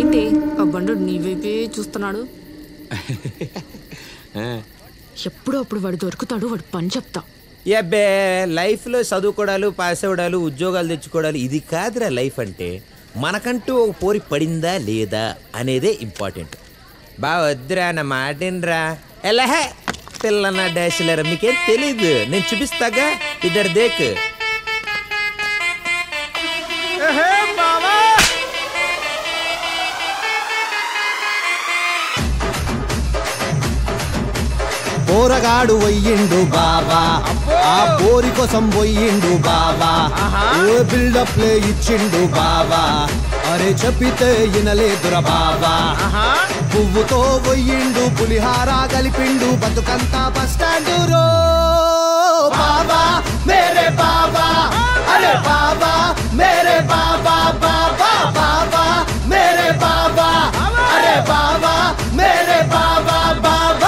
ఏంటి ఆ బండు నీ వైపే చూస్తున్నాడు ఎప్పుడో అప్పుడు వాడు దొరుకుతాడు వాడు పని చెప్తా ఎబ్బే లైఫ్లో చదువుకోవడాలు పాస్ అవ్వడాలు ఉద్యోగాలు తెచ్చుకోవడాలు ఇది కాదురా లైఫ్ అంటే మనకంటూ ఒక పోరి పడిందా లేదా అనేదే ఇంపార్టెంట్ బా వద్దురా నా మాటినరా ఎలాహే పిల్లన్న డాషిలరా మీకేం తెలీదు నేను చూపిస్తాగా ఇద్దరు దేక్ పోరగాడు వయ్యిండు బావా ఆ పోరి కోసం పోయిండు బావా ఓ బిల్డప్ లే ఇచ్చిండు బావా అరే చెప్పితే ఇనలేదురా బావా పువ్వుతో పోయిండు పులిహార కలిపిండు బతుకంతా బస్ స్టాండ్ రో బాబా మేరే బాబా అరే బాబా మేరే బాబా బాబా బాబా మేరే బాబా అరే బాబా మేరే బాబా బాబా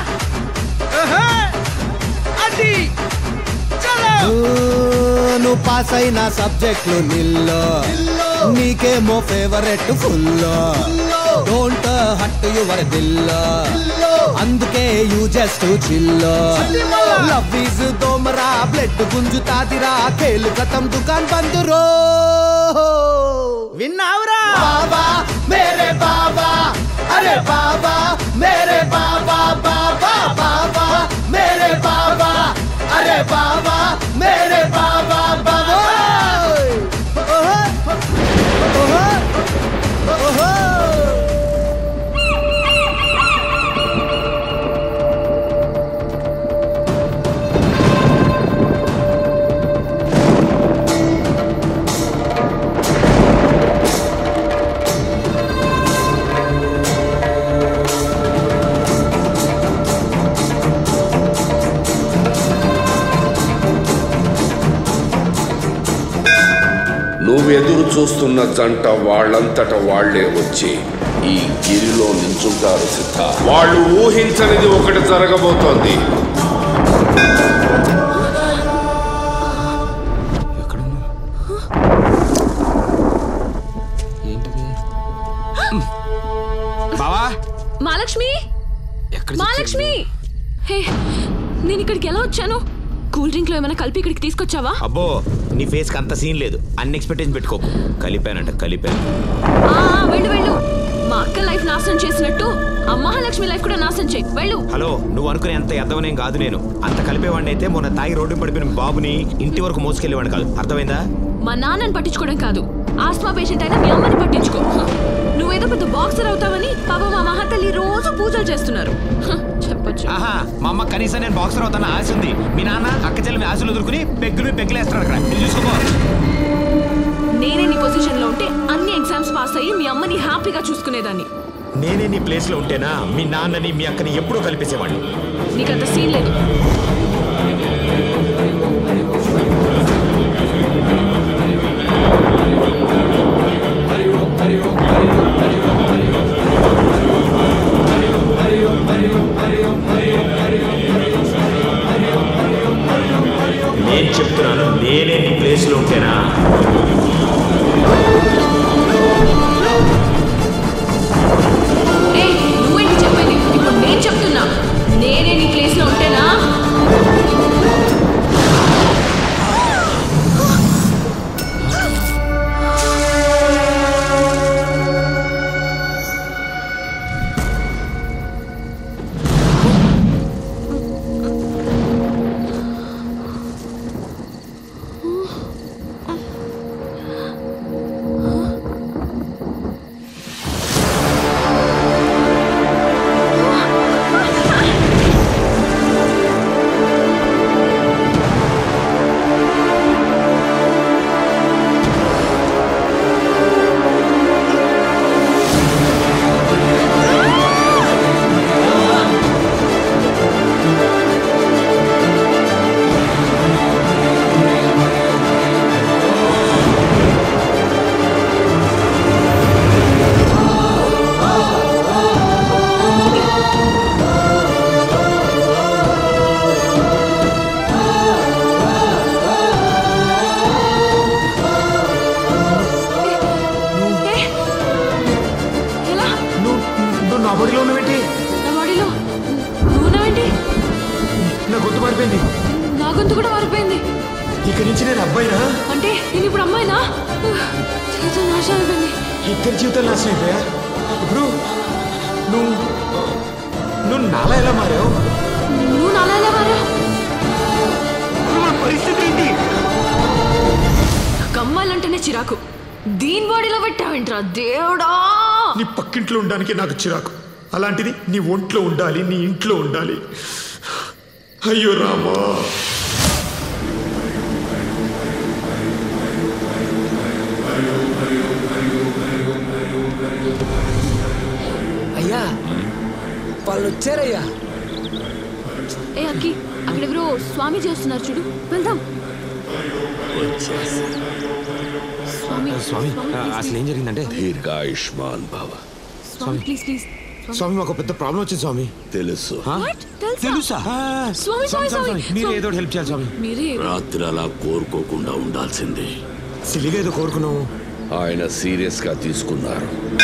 నువ్వు పాస్ అయిన సబ్జెక్టులు నిల్లో నీకేమో favourite full don't hurt your దిల్ అందుకే యూ జస్ట్ చిల్లో లవ్ ఈజ్ దోమరా బ్లడ్ గుంజుతాదిరా ఖేలు కథం దుకాన్ బంద్ రో విన్నావురా బాబా మేరే బాబా అరే బాబా మేరే బాబా బాబా బాబా మేరే బాబా అరే బాబా మేరే బాబా బాబా ఓహో ఓహో ఓహో నువ్వెదురు చూస్తున్న జంట వాళ్ళంతట వాళ్లే వచ్చి ఈ గిరిలో నించుంటారు సిద్ధ వాళ్ళు ఊహించనిది ఒకటి జరగబోతోంది బావా మహాలక్ష్మి ఎక్కడ మహాలక్ష్మి హే నేను ఇక్కడికి ఎలా వచ్చాను కూల్ డ్రింక్ లో ఏమైనా కలిపి ఇక్కడికి తీసుకొచ్చావా అబ్బో నీ ఫేస్ కి అంత సీన్ లేదు అన్ని ఎక్స్పెక్టేషన్ పెట్టుకోకు కలిపానంట కలిపాను ఆ, ఆ, వెళ్ళు వెళ్ళు మా అక్క లైఫ్ నాశనం చేసినట్టు ఆ మహాలక్ష్మి లైఫ్ కూడా నాశనం చేయి వెళ్ళు హలో నువ్వు అనుకునే అంత ఎద్దవనేం కాదు నేను అంత కలిపేవాడిని అయితే మొన్న తాగి రోడ్డు పడిపోయిన బాబుని ఇంటి వరకు మోసుకెళ్ళేవాడిని కాదు అర్థమైందా మా నాన్నని పట్టించుకోవడం కాదు ఆస్మా పేషెంట్ అయినా మీ అమ్మని పట్టించుకో హ, నువ్వేదో పెద్ద బాక్సర్ అవుతావని పాప మా మహాతల్లి రోజు పూజలు చేస్తున్నారు హ, చెప్పొచ్చు ఆహా మా అమ్మ కనీసం నేను బాక్సర్ అవుతాను ఆశ ఉంది మీ నాన్న అక్క చెల్లి ఆశలు ఎదుర్కొని పెగ్గులు పెగ్గులేస్తారు అక్కడ ఇది చూసుకో నేనే నీ పొజిషన్ లో ఉంటే అన్ని ఎగ్జామ్స్ పాస్ అయ్యి మీ అమ్మని హ్యాపీగా చూసుకునేదాన్ని నేనే నీ ప్లేస్ లో ఉంటేనా మీ నాన్నని మీ అక్కని ఎప్పుడూ కలిపేసేవాడిని నీకంత సీన్ లేదు నేను చెప్తున్నాను నేనే నీ ప్లేస్ లో ఉంటేనా ఏయ్, నువ్వేంటి చెప్పేది ఇప్పుడు నేను చెప్తున్నా నేనే నీ ప్లేస్ లో ఉంటేనా ఇక్కడి నుంచి నేను అబ్బాయినా అంటే నేను ఇప్పుడు అమ్మాయినా జీవితం నాశనం అయిపోయింది ఇద్దరి జీవితాలు నాశనం అయిపోయా ఇప్పుడు నువ్వు నువ్వు నాలా ఎలా మారావు నువ్వు నాలా ఎలా మారా ఇప్పుడు మన పరిస్థితి ఏంటి నాకు అమ్మాయిలంటేనే చిరాకు దీని బాడీలో పెట్టావేంట్రా దేవుడా నీ పక్కింట్లో ఉండడానికి నాకు చిరాకు అలాంటిది నీ ఒంట్లో ఉండాలి నీ ఇంట్లో ఉండాలి అయ్యో రామా అయ్యా వాళ్ళు వచ్చారయ్యా ఏ అక్కి అక్కడ ఎవరో స్వామి చేస్తున్నారు చూడు వెళ్దాం స్వామి స్వామి అసలు ఏం జరిగిందంటే దీర్ఘాయుష్మాన్ భవ స్వామి ప్లీజ్ ప్లీజ్ స్వామి మాకు పెద్ద ప్రాబ్లం వచ్చింది స్వామి తెలుసు What? తెలుసా? తెలుసా స్వామి, స్వామి, స్వామి. మీరు స్వామి. ఏదో ఒకటి హెల్ప్ చేయాలి స్వామి మీరే రాత్రి అలా కోరుకోకుండా ఉండాల్సిందే సిలిగా ఏదో కోరుకున్నావు ఆయన సీరియస్ గా తీసుకున్నారు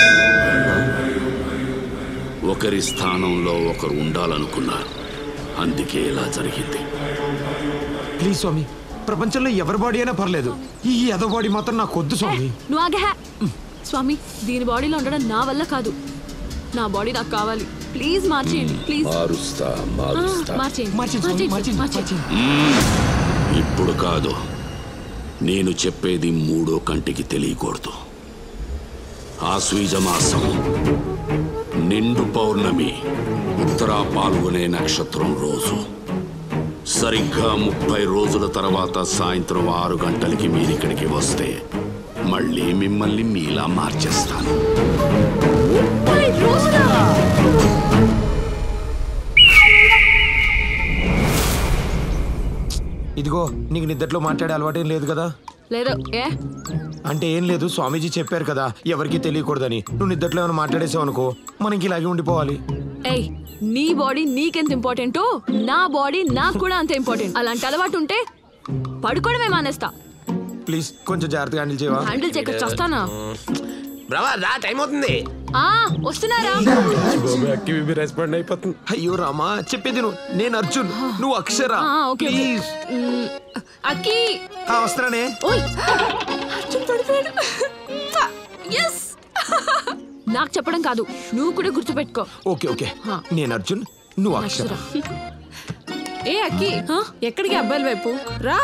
ఒకరి స్థానంలో ఒకరు ఉండాలనుకున్నారు అందుకే ఇలా జరిగింది ప్లీజ్ స్వామి ప్రపంచంలో ఎవరి బాడీ అయినా పర్లేదు ఈ ఎదో బాడీ మాత్రం నాకు వద్దు స్వామి నువ్వు ఆగే స్వామి దీని బాడీలో ఉండడం నా వల్ల కాదు నా బాడీ నాకు కావాలి ప్లీజ్ మార్చేయండి ప్లీజ్ మారుస్తా ఆ, మారుస్తా మార్చేయండి మార్చింది స్వామి మార్చేయండి, మార్చింది మార్చేయండి. మార్చింది ఇప్పుడు కాదు నేను చెప్పేది మూడో కంటికి తెలియకూడదు ఆశ్వీజమాసం నిండు పౌర్ణమి ఉత్తరా పాల్గొనే నక్షత్రం రోజు సరిగ్గా ముప్పై రోజుల తర్వాత సాయంత్రం ఆరు గంటలకి మీరిక్కడికి వస్తే మళ్ళీ మిమ్మల్ని మీలా మార్చేస్తాను ముప్పై రోజులా? ఇదిగో నీకు నిద్దట్లో మాట్లాడే అలవాటేం లేదు కదా లేదు ఏ అంటే ఏం లేదు స్వామీజీ చెప్పారు కదా ఎవరికి తెలియకూడదని నువ్వు నిద్దట్లో ఏమైనా మాట్లాడేసావు అనుకో మనకి ఇలాగే ఉండిపోవాలి ఏయ్ నీ బాడీ నీకెంత ఇంపార్టెంటో నా బాడీ నాకు కూడా అంత ఇంపార్టెంట్ అలాంటి అలవాటు ఉంటే పడుకోవడమే మానేస్తా ప్లీజ్ కొంచెం జాగ్రత్తగా హ్యాండిల్ చేయవా హ్యాండిల్ చేయక చస్తానా బ్రవా రా టైం అవుతుంది ఆ వస్తున్నారా రెస్పాండ్ అయిపోతుంది అయ్యో రామా చెప్పేది నువ్వు నేను అర్జున్ నువ్వు అక్షర ఆ, ఓకే ఓకే. ప్లీజ్ మ్, అక్కి వస్తున్నానే ఓయ్ అర్జున్ పడిపోయాడు ఎస్ నాకు చెప్పడం కాదు నువ్వు కూడా గుర్తుపెట్టుకో ఓకే ఓకే హా. నేను అర్జున్ నువ్వు అక్షర అక్షర ఏ అక్కి ఎక్కడికి అబ్బాయిల వైపు రా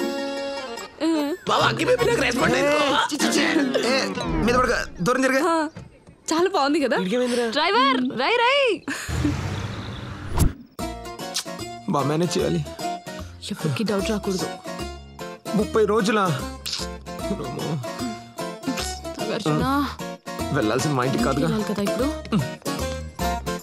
బావా అక్కి బేబీ నాకు రెస్పాండ్ ఏ, మీద పడక దూరం జరిగా ఆ, చాలా బాగుంది కదా డ్రైవర్ రై రై బాగా మేనేజ్ చేయాలి ఎవరికి డౌట్ రాకూడదు ముప్పై రోజుల అర్జునా వెళ్ళాల్సిన మా ఇంటికి కాదుగా వెళ్ళాలి కదా ఇప్పుడు